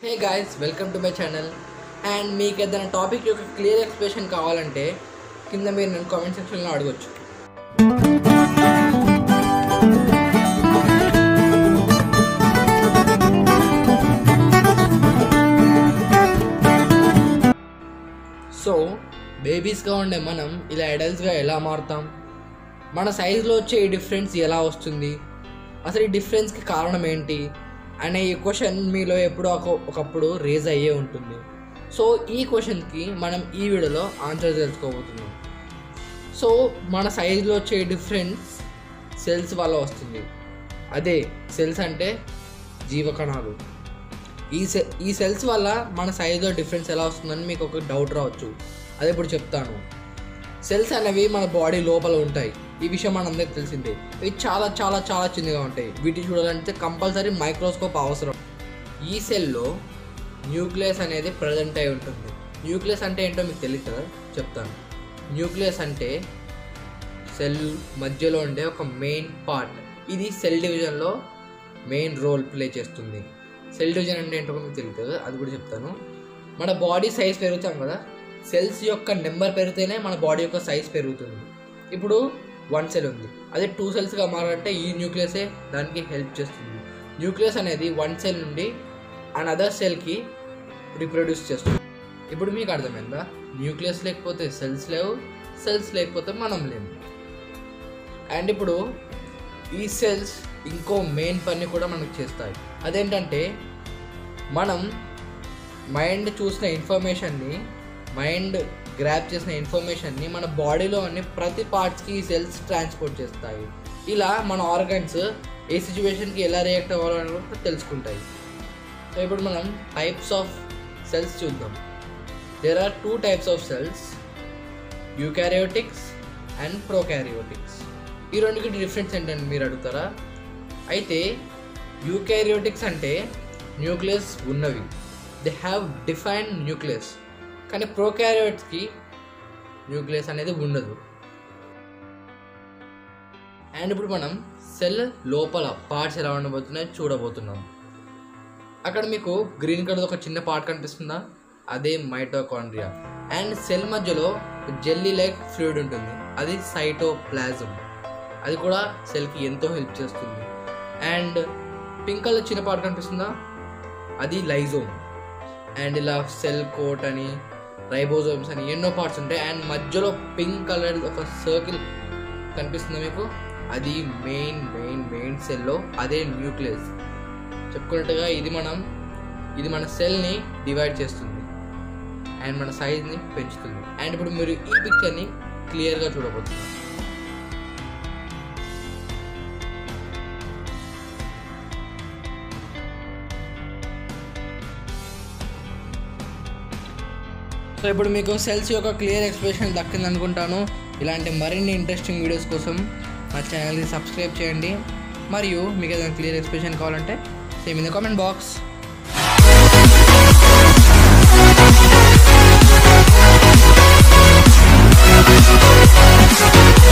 hey guys welcome to my channel and మీకు ఏదైనా topic యొక్క క్లియర్ ఎక్స్ప్రెషన్ కావాలంటే కింద మీరు నేను కామెంట్ సెక్షన్లో అడగొచ్చు సో బేబీస్గా ఉండే మనం ఇలా అడల్ట్స్గా ఎలా మారుతాం మన సైజులో వచ్చే ఈ డిఫరెన్స్ ఎలా వస్తుంది అసలు ఈ డిఫరెన్స్కి కారణం ఏంటి అనే ఈ క్వశ్చన్ మీలో ఎప్పుడో ఒక ఒకప్పుడు రేజ్ అయ్యే ఉంటుంది సో ఈ క్వశ్చన్కి మనం ఈ వీడియోలో ఆన్సర్ తెలుసుకోబోతున్నాం సో మన సైజులో వచ్చే డిఫరెన్స్ సెల్స్ వల్ల వస్తుంది అదే సెల్స్ అంటే జీవకణాలు ఈ సె ఈ సెల్స్ వల్ల మన సైజులో డిఫరెన్స్ ఎలా వస్తుందని మీకు ఒక డౌట్ రావచ్చు అదే ఇప్పుడు చెప్తాను సెల్స్ అనేవి మన బాడీ లోపల ఉంటాయి ఈ విషయం మనందరికి తెలిసిందే ఇవి చాలా చాలా చాలా చిన్నగా ఉంటాయి వీటిని చూడాలంటే కంపల్సరీ మైక్రోస్కోప్ అవసరం ఈ సెల్లో న్యూక్లియస్ అనేది ప్రజెంట్ అయి ఉంటుంది న్యూక్లియస్ అంటే ఏంటో మీకు తెలియదు కదా చెప్తాను న్యూక్లియస్ అంటే సెల్ మధ్యలో ఉండే ఒక మెయిన్ పార్ట్ ఇది సెల్ డివిజన్లో మెయిన్ రోల్ ప్లే చేస్తుంది సెల్ డివిజన్ అంటే ఏంటో మీకు తెలియదు కదా అది కూడా చెప్తాను మన బాడీ సైజ్ పెరుగుతాం కదా సెల్స్ యొక్క నెంబర్ పెరిగితేనే మన బాడీ యొక్క సైజ్ పెరుగుతుంది ఇప్పుడు వన్ సెల్ ఉంది అదే టూ సెల్స్గా మారాలంటే ఈ న్యూక్లియసే దానికి హెల్ప్ చేస్తుంది న్యూక్లియస్ అనేది వన్ సెల్ నుండి అనదర్ సెల్కి రిప్రొడ్యూస్ చేస్తుంది ఇప్పుడు మీకు అర్థమైందా న్యూక్లియస్ లేకపోతే సెల్స్ లేవు సెల్స్ లేకపోతే మనం లేము అండ్ ఇప్పుడు ఈ సెల్స్ ఇంకో మెయిన్ పని కూడా మనకు చేస్తాయి అదేంటంటే మనం మైండ్ చూసిన ఇన్ఫర్మేషన్ని మైండ్ గ్రాప్ చేసిన ఇన్ఫర్మేషన్ని మన బాడీలో అన్ని ప్రతి పార్ట్స్కి ఈ సెల్స్ ట్రాన్స్పోర్ట్ చేస్తాయి ఇలా మన ఆర్గన్స్ ఏ సిచ్యువేషన్కి ఎలా రియాక్ట్ అవ్వాలని కూడా తెలుసుకుంటాయి సో ఇప్పుడు మనం టైప్స్ ఆఫ్ సెల్స్ చూద్దాం there are two types of cells eukaryotics and prokaryotics ఈ రెండుకి డిఫరెన్స్ ఏంటంటే మీరు అడుగుతారా అయితే యూకారియోటిక్స్ అంటే న్యూక్లియస్ ఉన్నవి దే హ్యావ్ డిఫైన్డ్ న్యూక్లియస్ కానీ ప్రోకారియోట్స్కి న్యూక్లియస్ అనేది ఉండదు అండ్ ఇప్పుడు మనం సెల్ లోపల పార్ట్స్ ఎలా ఉండబోతున్నాయో చూడబోతున్నాం అక్కడ మీకు గ్రీన్ కలర్ ఒక చిన్న పార్ట్ కనిపిస్తుందా అదే మైటోకాండ్రియా అండ్ సెల్ మధ్యలో జెల్లీ లైక్ ఫ్లూయిడ్ ఉంటుంది అది సైటోప్లాజం అది కూడా సెల్కి ఎంతో హెల్ప్ చేస్తుంది అండ్ పింక్ కలర్ చిన్న పార్ట్ కనిపిస్తుందా అది లైజోమ్ అండ్ ఇలా సెల్ కోట్ అని రైబోజోమ్స్ అని ఎన్నో పార్ట్స్ ఉంటాయి అండ్ మధ్యలో పింక్ కలర్ ఒక సర్కిల్ కనిపిస్తుందా మీకు అది మెయిన్ మెయిన్ మెయిన్ సెల్లో అదే న్యూక్లియస్ చెప్పుకున్నట్టుగా ఇది మనం ఇది మన సెల్ని డివైడ్ చేస్తుంది అండ్ మన సైజ్ని పెంచుతుంది అండ్ ఇప్పుడు మీరు ఈ పిక్చర్ని క్లియర్గా చూడబోతున్నారు సో ఇప్పుడు మీకు సెల్స్ యొక్క క్లియర్ ఎక్స్ప్రెషన్ దక్కింది అనుకుంటాను ఇలాంటి మరిన్ని ఇంట్రెస్టింగ్ వీడియోస్ కోసం మా ఛానల్ని సబ్స్క్రైబ్ చేయండి మరియు మీకు ఏదైనా క్లియర్ ఎక్స్ప్రెషన్ కావాలంటే same in the comment box